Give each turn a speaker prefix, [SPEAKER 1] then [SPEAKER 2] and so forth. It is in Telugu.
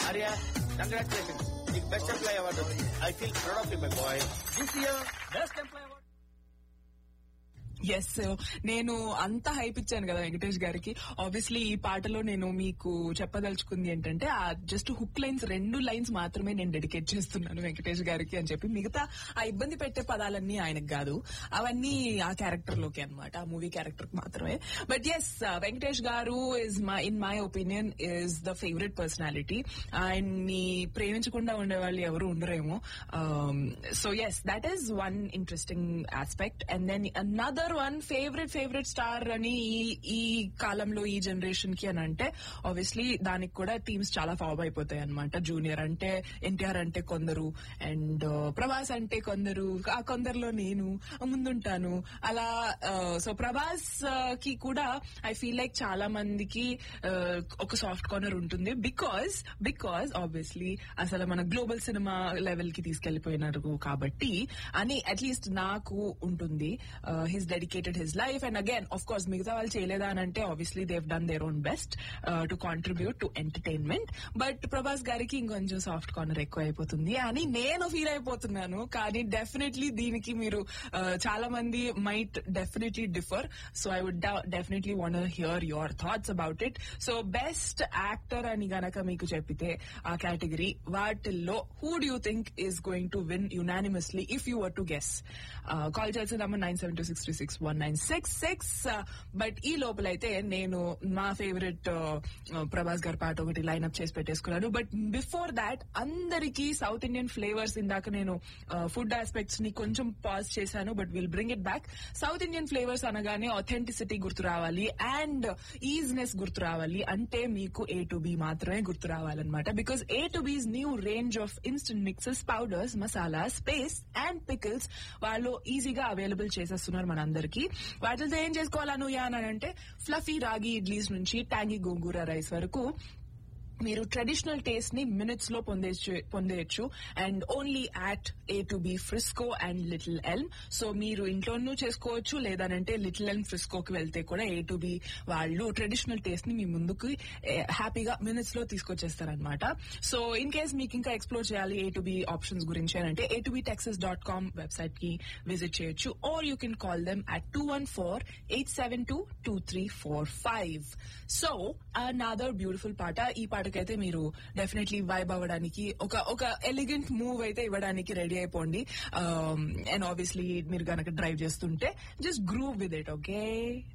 [SPEAKER 1] ఆర్య కంగ్రాచులేషన్ నీకు best employee award I feel proud of you my boy this year best employee award
[SPEAKER 2] yes నేను అంత హైప్ ఇచ్చాను కదా వెంకటేష్ గారికి ఆబ్వియస్లీ ఈ పాటలో నేను మీకు చెప్పదలుచుకుంది ఏంటంటే ఆ జస్ట్ హుక్ లైన్స్ రెండు లైన్స్ మాత్రమే నేను డెడికేట్ చేస్తున్నాను వెంకటేష్ గారికి అని చెప్పి మిగతా ఆ ఇబ్బంది పెట్టే పదాలన్నీ ఆయనకు కాదు అవన్నీ ఆ క్యారెక్టర్ లోకి అనమాట ఆ మూవీ క్యారెక్టర్ మాత్రమే but yes Venkatesh garu is my in my opinion is the favourite personality ఆయన్ని ప్రేమించకుండా ఉండే వాళ్ళు ఎవరు ఉండరేమో so yes that is one interesting aspect and then another one favourite favourite star అని ఈ ఈ కాలంలో ఈ జనరేషన్ కి అని అంటే ఆబ్వియస్లీ దానికి కూడా టీమ్స్ చాలా ఫామ్ అయిపోతాయి అనమాట జూనియర్ అంటే ఎన్టీఆర్ అంటే కొందరు అండ్ ప్రభాస్ అంటే కొందరు ఆ కొందరిలో నేను ముందుంటాను అలా సో ప్రభాస్ కి కూడా ఐ ఫీల్ లైక్ చాలా మందికి uh, ఒక సాఫ్ట్ కార్నర్ ఉంటుంది బికాస్ బికాస్ ఆబ్వియస్లీ అసలు మన గ్లోబల్ సినిమా లెవెల్ కి తీసుకెళ్లిపోయినారు కాబట్టి అని అట్లీస్ట్ నాకు ఉంటుంది his dedicated his life and again of course మిగతా వాళ్ళు చేయలేదా అని అంటే obviously they've done their own best to contribute to entertainment but Prabhas గారికి ఇంకొంచెం సాఫ్ట్ కార్నర్ ఎక్కువ అయిపోతుంది అని నేను ఫీల్ అయిపోతున్నాను కానీ డెఫినెట్లీ దీనికి మీరు uh, చాలా మంది might definitely differ so I would definitely want hear your thoughts about it so best actor అని గనక మీకు చెప్పితే ఆ కేటగిరీ వాటిల్లో who do you think is going to win unanimously if you were to guess call చేసిన number nine seven two six three six one nine six six but ఈ లోపలైతే నేను మా ఫేవరెట్ ప్రభాస్ గారి పాట ఒకటి లైన్అప్ చేసి పెట్టేసుకున్నాను బట్ బిఫోర్ దాట్ అందరికీ సౌత్ ఇండియన్ ఫ్లేవర్స్ ఇందాక నేను ఫుడ్ ఆస్పెక్ట్స్ ని కొంచెం పాజ్ చేశాను but will bring it back south Indian flavours అనగానే ఆథెంటిసిటీ గుర్తు రావాలి అండ్ ఈజినెస్ గుర్తు రావాలి అంటే మీకు ఏ టు బి మాత్రమే గుర్తు రావాలన్నమాట because A to B's new range of instant mixes powders masala spices and pickles వాళ్ళు ఈజీగా అవైలబుల్ చేసేస్తున్నారు మనందరికీ వాటితో ఏం చేసుకోవాలను అని అంటే ఫ్లఫీ రాగి ఇడ్లీస్ నుంచి ట్యాంగీ గోంగూర రైస్ వరకు మీరు ట్రెడిషనల్ టేస్ట్ ని మినిట్స్ లో పొందేచ్చు పొందేయచ్చు and only at A to B Frisco and little L so మీరు ఇంట్లోనూ చేసుకోవచ్చు లేదనంటే లిటిల్ ఎల్ ఫ్రిస్కోకి వెళ్తే కూడా ఏ టు బి వాళ్ళు ట్రెడిషనల్ టేస్ట్ ని మీ ముందుకు హ్యాపీగా మినిట్స్ లో తీసుకొచ్చేస్తారనమాట సో ఇన్ కేస్ మీకు ఇంకా ఎక్స్ప్లోర్ చేయాలి ఏ టు బి ఆప్షన్స్ గురించి అని అంటే A to B Texas dot com website కి విజిట్ చేయొచ్చు or you can call them at two one four eight seven two two three four five so another beautiful పాట ఈ పాటకైతే మీరు డెఫినెట్లీ వైబ్ అవ్వడానికి ఒక ఒక ఎలిగెంట్ మూవ్ అయితే ఇవ్వడానికి రెడీ అయిపోండి అండ్ ఆబ్వియస్లీ మీరు గనక డ్రైవ్ చేస్తుంటే just groove with it okay